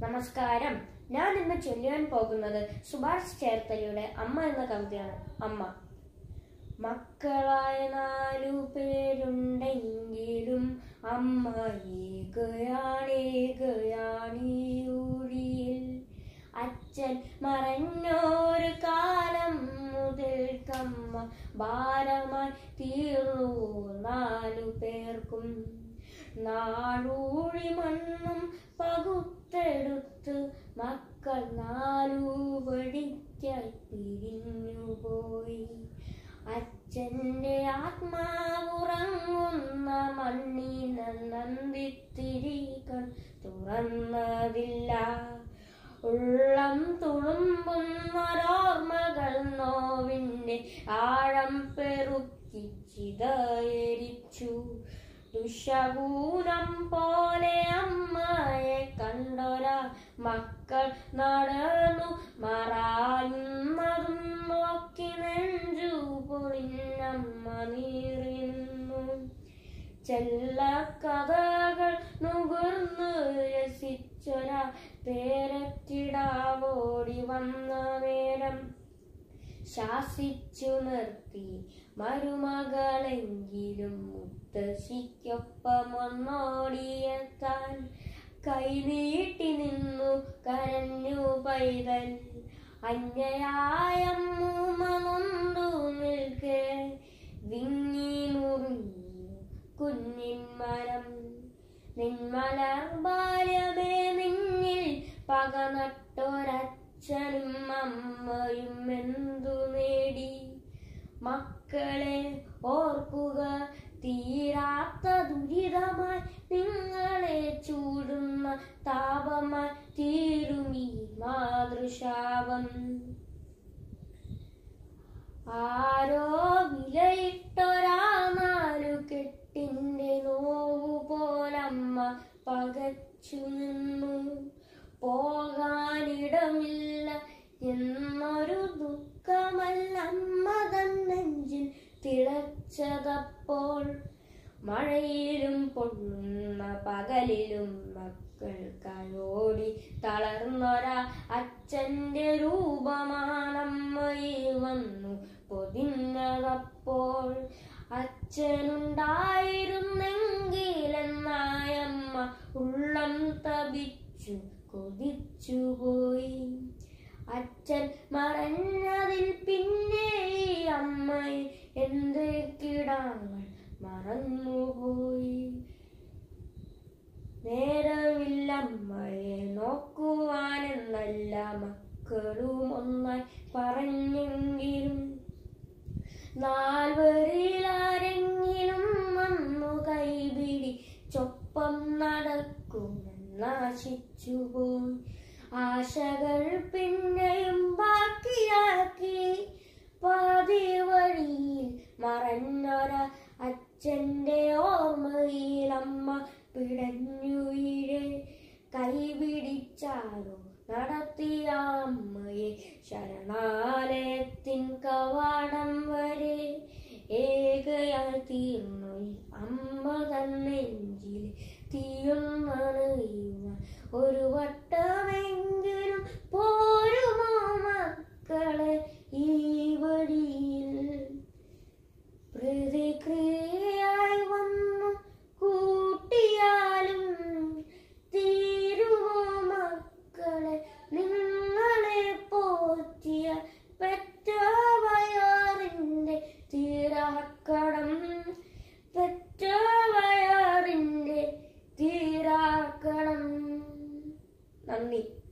നമസ്കാരം ഞാൻ ഇന്ന് ചൊല്ലുവാൻ പോകുന്നത് സുഭാഷ് ചേർത്തലയുടെ അമ്മ എന്ന കവിതയാണ് അമ്മ മക്കളായ നാലു പേരുണ്ടെങ്കിലും അമ്മ ഏകയാണേകയാണിയൂഴിയിൽ അച്ഛൻ മറഞ്ഞൊരു കാലം മുതൽക്കമ്മ ഭാരമായി തീർന്നു നാലു പേർക്കും നാഴൂഴി മണ്ണും പകുത്തെടുത്ത് മക്കൾ നാലു വടിക്കായി പിരിഞ്ഞുപോയി അച്ഛന്റെ ആത്മാവുറങ്ങുന്ന മണ്ണിന നന്ദിത്തിരികൾ തുറന്നതില്ല ഉള്ളം തുളുമ്പുന്നൊരോർമ്മകൾ നോവിന്റെ ആഴം പെറുക്കി ചിതയരിച്ചു ദുഷകൂലം പോലെ അമ്മയെ കണ്ടൊരാ മക്കൾ നടന്നു മറായുന്നതും നോക്കി നെഞ്ചു പൊളിഞ്ഞമ്മ നീറിന്നു ചെല്ലക്കഥകൾ നുകർന്ന് രസിച്ചൊരാ പേരക്കിടാവോടി വന്ന നേരം ശാസിച്ചു നിർത്തി മരുമകളെങ്കിലും മുത്തശ്ശിക്കൊപ്പം ഒന്നോടിയെത്താൻ കൈനീട്ടി നിന്നു കരഞ്ഞു പൈതൽ അന്യയായ മൂമനൊന്തു നിൽക്കെ വിങ്ങി മുറിഞ്ഞു കുഞ്ഞിൻ മരം നിന്മലർ ബാല്യമേ നിന്നിൽ പക നട്ടൊരച്ഛനും അമ്മയും എന്തു നേടി മക്കളെ ഓർക്കുക തീരാത്ത ദുരിതമായി നിങ്ങളെ ചൂടുന്ന താപമായി തീരുമീ മാതൃശാപം ആരോ വിലയിട്ടൊരാ നാലു കെട്ടിന്റെ നോവു പോലമ്മ പകച്ചു നിന്നു പോകാനിടമില്ല എന്നൊരു ദുഃഖമല്ലമ്മ തന്നെഞ്ചിൽ തിളച്ചതപ്പോൾ മഴയിലും പൊള്ളുന്ന പകലിലും മക്കൾ കയോടി തളർന്നൊരാ അച്ഛന്റെ രൂപമാണമ്മയിൽ വന്നു പൊതിഞ്ഞതപ്പോൾ അച്ഛനുണ്ടായിരുന്നെങ്കിലെന്നായമ്മ ഉള്ളം തപിച്ചു കൊതിച്ചുപോയി അച്ഛൻ മറഞ്ഞതിൽ പിന്നെ ഈ അമ്മയെ എന്ത് കിടാങ്ങൾ മറന്നുപോയി നേരമില്ലമ്മയെ നോക്കുവാനെന്നല്ല മക്കളും ഒന്നായി പറഞ്ഞെങ്കിലും നാൽവരിലാരെങ്കിലും വന്നു കൈപിടി ചൊപ്പം നടക്കുമെന്നാശിച്ചുപോയി ആശകൾ പിന്നെയും ബാക്കിയാക്കി പാതി വഴിയിൽ മറഞ്ഞൊര അച്ഛന്റെ ഓർമ്മയിൽ അമ്മ പിടഞ്ഞുയിഴെ കൈപിടിച്ചാലോ നടത്തിയ അമ്മയെ ശരണാലയത്തിൻ കവാടം വരെ ഏകയായി തീർന്നു ഈ അമ്മ തന്നെഞ്ചിൽ തീയൊന്നറിയുവാൻ ഒരു വട്ടമെങ്കിലും പോരുമോ മക്കളെ ഈ വഴിയിൽ പ്രതിക്രിയയായി വന്നു കൂട്ടിയാലും തീരുമോ മക്കളെ നിങ്ങളെ പോറ്റിയ പെറ്റവയാറിന്റെ തീരാക്കടം പെറ്റവയാറിന്റെ തീരാക്കണം നന്ദി